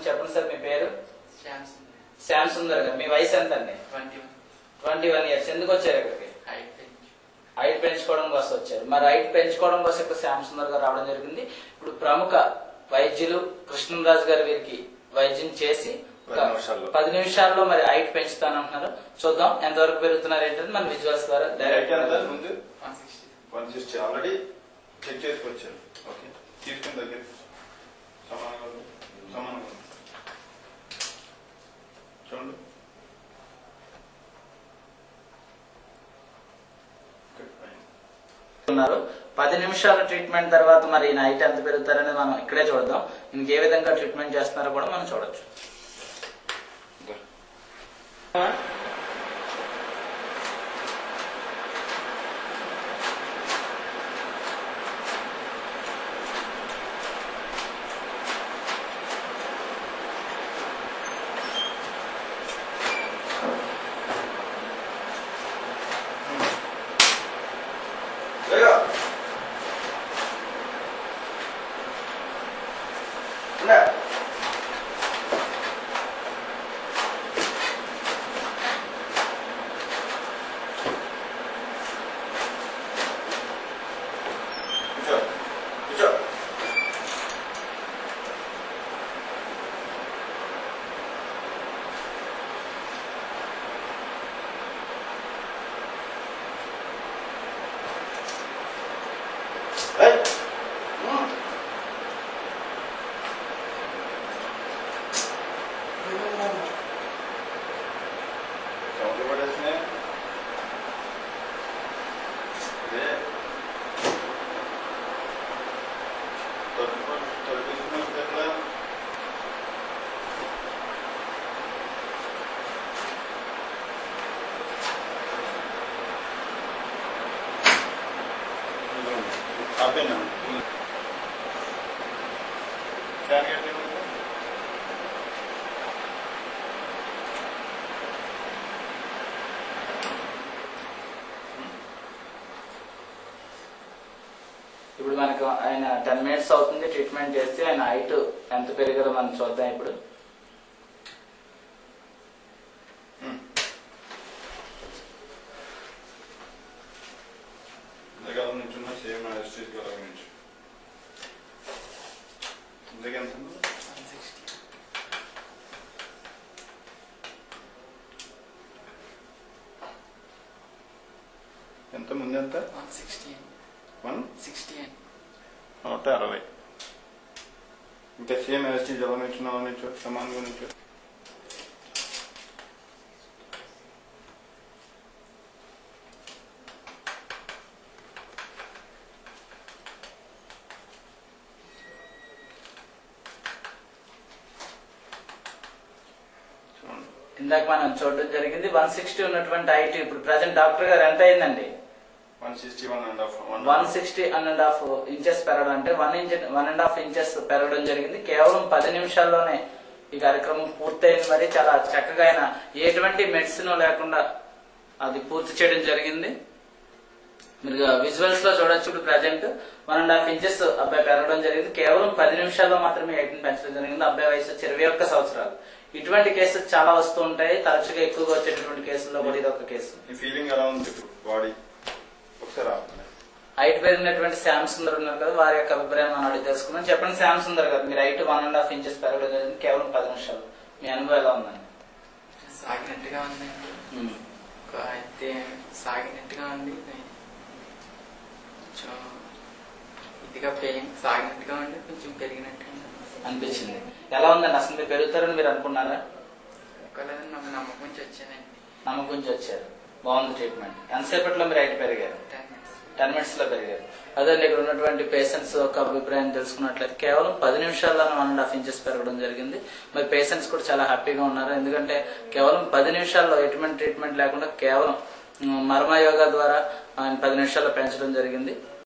చెప్పండి సార్ మీ పేరు శాంసంగ్ శ్యామ్ సుందర్ గారు మీ వయసు ఎంత అండి twenty one twenty one years ఎందుకు వచ్చారు ఇక్కడికి హైట్ పెంచు హైట్ పెంచుకోవడం కోసం వచ్చారు మరి హైట్ పెంచుకోవడం కోసం ఇక్కడ శ్యామ్ సుందర్ గారు రావడం జరిగింది ఇప్పుడు ప్రముఖ వైద్యులు కృష్ణరాజు గారు వీరికి వైద్యం చేసి ఒక పది నిమిషాల్లో. పది నిమిషాల్లో మరి హైట్ పెంచుతానంటున్నారు చూద్దాం ఎంతవరకు పెరుగుతున్నారు ఏంటంటే మన విజువల్స్ ద్వారా డైరెక్ట్ ఎంత డైరెక్ట్ ముందు one sixty one sixty already check చేసుకొచ్చారు ఓకే తీసుకుని దగ్గర సమానంగా ఉంది. సమానంగా ఉంది. చూడండి ఇక్కడ పైన. ఉన్నారు పది నిమిషాల ట్రీట్మెంట్ తర్వాత మరి నైట్ ఎంత పెరుగుతారని మనం ఇక్కడే చూద్దాం ఇంకే విధంగా ట్రీట్మెంట్ చేస్తున్నారో కూడా మనం చూడొచ్చు ఇదా. లేగా. ఉండే. కూర్చో. కూర్చో. ఏయ్. ఉమ్. చెమటలు పడేస్తున్నాయి. ఇదే. తలుపు- తలుపు తీసుకుని వస్తే ఎట్లా? ఇదిగోండి. ఆపేనా? ఫ్యాన్ కట్టేయండి. ఇప్పుడు మనకు ఆయన టెన్ మినిట్స్ అవుతుంది ట్రీట్మెంట్ చేస్తే ఆయన హైట్ ఎంత పెరిగారో మనం చూద్దాం ఇప్పుడు ఇంతకాల నుంచి ఉన్న సేమ్ ఎస్టీస్ కాలం నుంచి ఇంతకెంత ఉంది? వన్ సిక్స్టీ ఎంత ముందు ఎంత వన్ సిక్స్టీ వన్ సిక్స్టీ అండి నూట అరవై ఇంకా సేమ్ ఎస్టీ జలం నుంచి నవ నుంచి సమానంగా నుంచి చూడండి ఇందాక మనం చూడడం జరిగింది వన్ సిక్స్టీ ఉన్నటువంటి హైట్ ఇప్పుడు ప్రజెంట్ డాక్టర్ గారు ఎంత అయిందండి one sixty one and half one sixty one and half inches పెరగడం అంటే one inch one and half inches పెరగడం జరిగింది కేవలం పది నిమిషాల్లోనే ఈ కార్యక్రమం పూర్తయింది మరి చాలా చక్కగా ఆయన ఎటువంటి మెడిసిన్ లేకుండా అది పూర్తి చేయడం జరిగింది మీరు విజువల్స్ లో చూడొచ్చు ఇప్పుడు present one and half inches అబ్బాయి పెరగడం జరిగింది కేవలం పది నిమిషాల్లో మాత్రమే హైట్ పెంచడం జరిగింది అబ్బాయి వయసు వచ్చి ఇరవై ఒక్క సంవత్సరాలు ఇటువంటి కేసెస్ చాలా వస్తూ ఉంటాయి తరచుగా ఎక్కువగా వచ్చేటటువంటి కేసుల్లో కూడా ఇది ఒక కేసు ఈ ఫీలింగ్ ఎలా ఉంది ఇప్పుడు బాడీ ఒకసారి ఆపండి హైట్ పెరిగినటువంటి శ్యామ్ సుందర్ ఉన్నారు కదా వారి యొక్క అభిప్రాయం మనం అడిగి తెలుసుకుందాం చెప్పండి శ్యామ్ సుందర్ గారు మీరు height one and half inches పెరగడం జరిగింది కేవలం పది నిమిషాలు మీ అనుభవం ఎలా ఉందండి సాగినట్టుగా ఉందండి ఒక అయితే సాగినట్టుగా ఉంది కొంచెం ఇదిగా పెయిన్ సాగినట్టుగా ఉండి కొంచెం పెరిగినట్టుగా ఉంది. అనిపించింది ఎలా ఉందండి అసలు మీరు పెరుగుతారని మీరు అనుకున్నారా ఒకవేళ నాకు నమ్మకం నుంచి వచ్చానండి నమ్మకం నుంచి వచ్చారు బాగుంది ట్రీట్మెంట్ ఎంతసేపట్లో మీరు హైట్ పెరిగారు టెన్ మినిట్స్ టెన్ మినిట్స్ లో పెరిగారు అదే ఇక్కడ ఉన్నటువంటి పేషెంట్స్ యొక్క అభిప్రాయం తెలుసుకున్నట్లయితే కేవలం పది నిమిషాల్లోనే వన్ అండ్ హాఫ్ ఇంచెస్ పెరగడం జరిగింది మరి పేషెంట్స్ కూడా చాలా హ్యాపీగా ఉన్నారు ఎందుకంటే కేవలం పది నిమిషాల్లో ఎటువంటి ట్రీట్మెంట్ లేకుండా కేవలం ఉమ్, మర్మ యోగా ద్వారా ఆయన పది నిమిషాల్లో పెంచడం జరిగింది